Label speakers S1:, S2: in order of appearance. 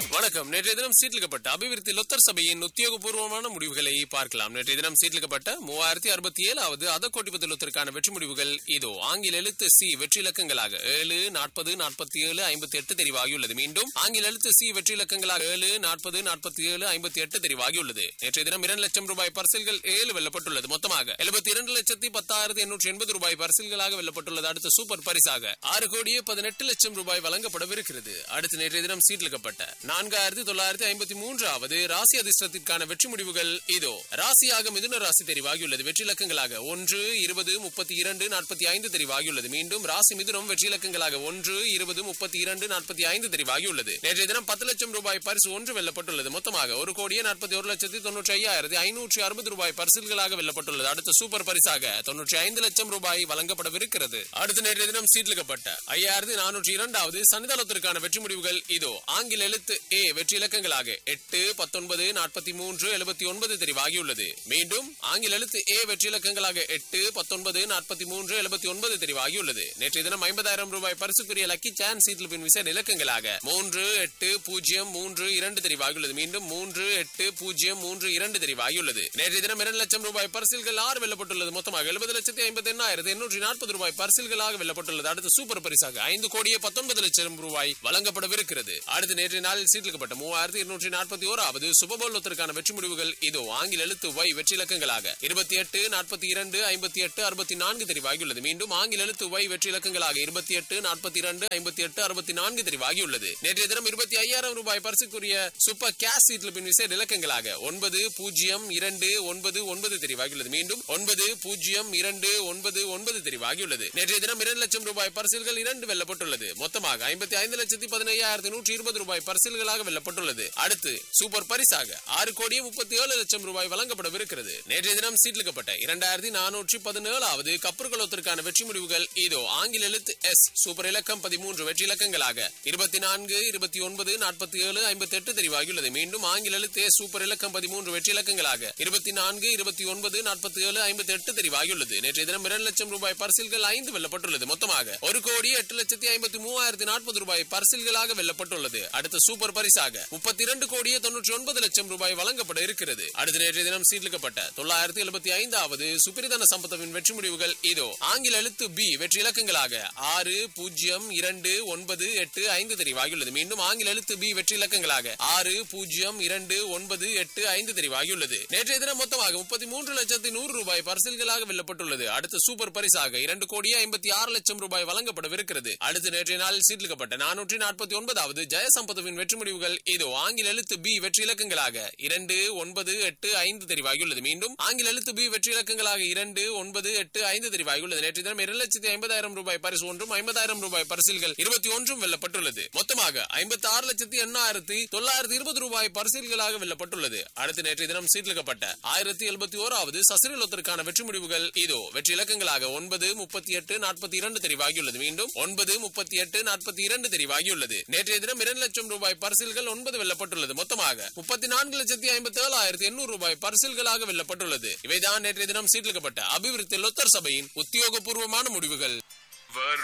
S1: வணக்கம் நேற்றைய தினம் சீட்லிக்கப்பட்ட அபிவிருத்தி லொத்தர் சபையின் உத்தியோகபூர்வமான முடிவுகளை பார்க்கலாம் நேற்றைய தினம் சீட்லிக்கப்பட்ட மூவாயிரத்தி அறுபத்தி ஏழாவது அதக்கோட்டிபத்து லொத்தருக்கான வெற்றி முடிவுகள் இதோ ஆங்கில எழுத்து சி வெற்றி இலக்கங்களாக ஏழு நாற்பது நாற்பத்தி ஏழு ஐம்பத்தி எட்டு தெரிவாகியுள்ளது மீண்டும் ஆங்கில எழுத்து சி வெற்றி இலக்கங்களாக ஏழு நாற்பது நாற்பத்தி ஏழு ஐம்பத்தி எட்டு தெரிவாகியுள்ளது நேற்றைய தினம் இரண்டு லட்சம் ரூபாய் பரிசில்கள் ஏழு வெல்லப்பட்டுள்ளது மொத்தமாக எழுபத்தி இரண்டு லட்சத்தி பத்தாயிரத்தி எண்ணூற்றி எண்பது ரூபாய் பரிசில்களாக வெல்லப்பட்டுள்ளது அடுத்த சூப்பர் பரிசாக ஆறு கோடியே பதினெட்டு லட்சம் ரூபாய் வழங்கப்படவிருக்கிறது அடுத்து நேற்றைய தினம் சீட்லிக்கப்பட்ட நான்காயிரத்தி தொள்ளாயிரத்தி ஐம்பத்தி மூன்றாவது ராசி அதிர்ஷ்டத்திற்கான வெற்றி முடிவுகள் இதோ ராசியாக மிதுன ராசி தெரிவாகியுள்ளது வெற்றி இலக்கங்களாக ஒன்று இருபது முப்பத்தி இரண்டு நாற்பத்தி ஐந்து தெரிவாகியுள்ளது மீண்டும் ராசி மிதுனம் வெற்றி இலக்கங்களாக ஒன்று இருபது முப்பத்தி இரண்டு நாற்பத்தி ஐந்து தெரிவாகியுள்ளது நேற்றைய தினம் பத்து லட்சம் ரூபாய் பரிசு ஒன்று வெல்லப்பட்டுள்ளது மொத்தமாக ஒரு கோடியே நாற்பத்தி ஒரு லட்சத்தி தொன்னூற்றி ஐயாயிரத்தி ஐநூற்றி அறுபது ரூபாய் பரிசில்களாக வெல்லப்பட்டுள்ளது அடுத்த சூப்பர் பரிசாக தொன்னூற்றி ஐந்து லட்சம் ரூபாய் வழங்கப்படவிருக்கிறது அடுத்த நேற்றைய தினம் சீட்லிக்கப்பட்ட ஐயாயிரத்தி நானூற்றி இரண்டாவது சன்னிதானத்திற்கான வெற்றி முடிவுகள் இதோ ஆங்கில எழுத்து ஏ வெற்றி இலக்கங்களாக எட்டு பத்தொன்பது நாற்பத்தி மூன்று எழுபத்தி ஒன்பது தெரிவாகியுள்ளது மீண்டும் ஆங்கில எழுத்து ஏ வெற்றி இலக்கங்களாக எட்டு பத்தொன்பது நாற்பத்தி மூன்று எழுபத்தி ஒன்பது தெரிவாகியுள்ளது நேற்றைய தினம் ஐம்பதாயிரம் ரூபாய் பரிசுக்குரிய லக்கி சான்ஸ் சீட்லிப்பின் விசேட இலக்கங்களாக மூன்று எட்டு பூஜ்ஜியம் மூன்று இரண்டு தெரிவாகியுள்ளது மீண்டும் மூன்று எட்டு பூஜ்ஜியம் மூன்று இரண்டு தெரிவாகியுள்ளது நேற்றைய தினம் இரண்டு லட்சம் ரூபாய் பரிசில்கள் ஆறு வெல்லப்பட்டுள்ளது மொத்தமாக எழுபது லட்சத்தி ஐம்பத்தி எண்ணாயிரத்தி எண்ணூற்றி நாற்பது ரூபாய் பரிசில்களாக வெல்லப்பட்டுள்ளது அடுத்த சூப்பர் பரிசாக ஐந்து கோடியே பத்தொன்பது லட்சம் ரூபாய் வழங்கப்படவிருக்கிறது அடுத்த நேற்றைய நாளில் சீட்லிக்கப்பட்ட மூவாயிரத்தி இருநூற்றி நாற்பத்தி ஓராவது சுபபோலத்திற்கான வெற்றி முடிவுகள் இதோ ஆங்கில எழுத்து ஒய் வெற்றி இலக்கங்களாக இருபத்தி எட்டு நாற்பத்தி இரண்டு ஐம்பத்தி எட்டு அறுபத்தி நான்கு தெரிவாகியுள்ளது மீண்டும் ஆங்கில எழுத்து ஒய் வெற்றி இலக்கங்களாக இருபத்தி எட்டு நாற்பத்தி இரண்டு ஐம்பத்தி எட்டு அறுபத்தி நான்கு தெரிவாகியுள்ளது நேற்றைய தினம் இருபத்தி ஐயாயிரம் ரூபாய் பரிசுக்குரிய சூப்பர் கேஷ் சீட்லிப்பின் விசேட இலக்கங்களாக ஒன்பது பூஜ்ஜியம் இரண்டு ஒன்பது ஒன்பது தெரிவாகியுள்ளது மீண்டும் ஒன்பது பூஜ்ஜியம் இரண்டு ஒன்பது ஒன்பது தெரிவாகியுள்ளது நேற்றைய தினம் இரண்டு லட்சம் ரூபாய் பரிசில்கள் இரண்டு வெல்லப்பட்டுள்ளது மொத்தமாக ஐம்பத்தி ஐந்து லட்சத்தி பதினையாயிரத்தி நூற்றி இருபது ரூபாய் பரிசில்களாக வெல்லப்பட்டுள்ளது அடுத்து சூப்பர் பரிசாக ஆறு கோடியே முப்பத்தி ஏழு லட்சம் ரூபாய் வழங்கப்படவிருக்கிறது நேற்றைய தினம் சீட்லிக்கப்பட்ட இரண்டாயிரத்தி நானூற்றி பதினேழாவது கப்பற்குளத்திற்கான வெற்றி முடிவுகள் இதோ ஆங்கில எழுத்து எஸ் சூப்பர் இலக்கம் பதிமூன்று வெற்றி இலக்கங்களாக இருபத்தி நான்கு இருபத்தி ஒன்பது நாற்பத்தி ஏழு ஐம்பத்தி எட்டு தெரிவாகியுள்ளது மீண்டும் ஆங்கில எழுத்து எஸ் சூப்பர் இலக்கம் பதிமூன்று வெற்றி இலக்கங்களாக இருபத்தி நான்கு இருபத்தி ஒன்பது நாற்பத்தி ஏழு ஐம்பத்தி எட்டு தெரிவாகியுள்ளது நேற்றைய தினம் இரண்டு லட்சம் ரூபாய் பரிசில்கள் ஐந்து வெல்லப்பட்டுள்ளது மொத்தமாக ஒரு கோடி எட்டு லட்சத்தி ஐம்பத்தி மூவாயிரத்தி நாற்பது ரூபாய் பரிசில்களாக வெல்லப்பட்டுள்ளது அடுத்த சூப்பர் பரிசாக முப்பத்தி இரண்டு கோடியே தொன்னூற்றி ஒன்பது லட்சம் ரூபாய் வழங்கப்பட இருக்கிறது அடுத்த நேற்றைய தினம் சீட்லிக்கப்பட்ட தொள்ளாயிரத்தி எழுபத்தி ஐந்தாவது சுப்பிரதான சம்பத்தவின் வெற்றி முடிவுகள் இதோ ஆங்கில எழுத்து பி வெற்றி இலக்கங்களாக ஆறு பூஜ்ஜியம் இரண்டு ஒன்பது எட்டு ஐந்து தெரிவாகியுள்ளது மீண்டும் ஆங்கில எழுத்து பி வெற்றி இலக்கங்களாக ஆறு பூஜ்ஜியம் இரண்டு ஒன்பது எட்டு ஐந்து தெரிவாகியுள்ளது நேற்றைய தினம் மொத்தமாக முப்பத்தி மூன்று லட்சத்தி நூறு ரூபாய் பரிசில்களாக வெல்லப்பட்டுள்ளது அடுத்த சூப்பர் பரிசாக இரண்டு கோடியே ஐம்பத்தி ஆறு லட்சம் ரூபாய் வழங்கப்படவிருக்கிறது அடுத்த நேற்றைய நாளில் சீட்லிக்கப்பட்ட நானூற்றி நாற்பத்தி ஒன்பதாவது ஜெயசம்பத்துவின் வெற்றி முடிவுகள் இதோ ஆங்கில எழுத்து பி வெற்றி இலக்கங்களாக இரண்டு ஒன்பது எட்டு ஐந்து தெரிவாகியுள்ளது மீண்டும் ஆங்கில எழுத்து பி வெற்றி இலக்கங்களாக இரண்டு ஒன்பது எட்டு ஐந்து தெரிவாகியுள்ளது நேற்று தினம் இரண்டு லட்சத்தி ஐம்பதாயிரம் ரூபாய் பரிசு ஒன்றும் ஐம்பதாயிரம் ரூபாய் பரிசில்கள் இருபத்தி ஒன்றும் வெல்லப்பட்டுள்ளது மொத்தமாக ஐம்பத்தி ஆறு லட்சத்தி எண்ணாயிரத்தி தொள்ளாயிரத்தி இருபது ரூபாய் பரிசில்களாக வெல்லப்பட்டுள்ளது அடுத்து நேற்றைய தினம் சீட்லிக்கப்பட்ட ஆயிரத்தி எழுபத்தி ஓராவது சசிரலத்திற்கான வெற்றி முடிவுகள் இதோ வெற்றி இலக்கங்களாக ஒன்பது முப்பத்தி எட்டு நாற்பத்தி இரண்டு தெரிவாகியுள்ளது மீண்டும் ஒன்பது முப்பத்தி எட்டு நாற்பத்தி இரண்டு தெரிவாகியுள்ளது நேற்றைய தினம் இரண்டு லட்சம் ரூபாய் பரிசில்கள் ஒன்பது வெல்லப்பட்டுள்ளது மொத்தமாக முப்பத்தி நான்கு லட்சத்தி ஐம்பத்தி ஏழாயிரத்தி எண்ணூறு ரூபாய் பரிசில்களாக வெல்லப்பட்டுள்ளது இவைதான் நேற்றைய தினம் சீட்லிக்கப்பட்ட அபிவிருத்தி லொத்தர் சபையின் உத்தியோகபூர்வமான முடிவுகள்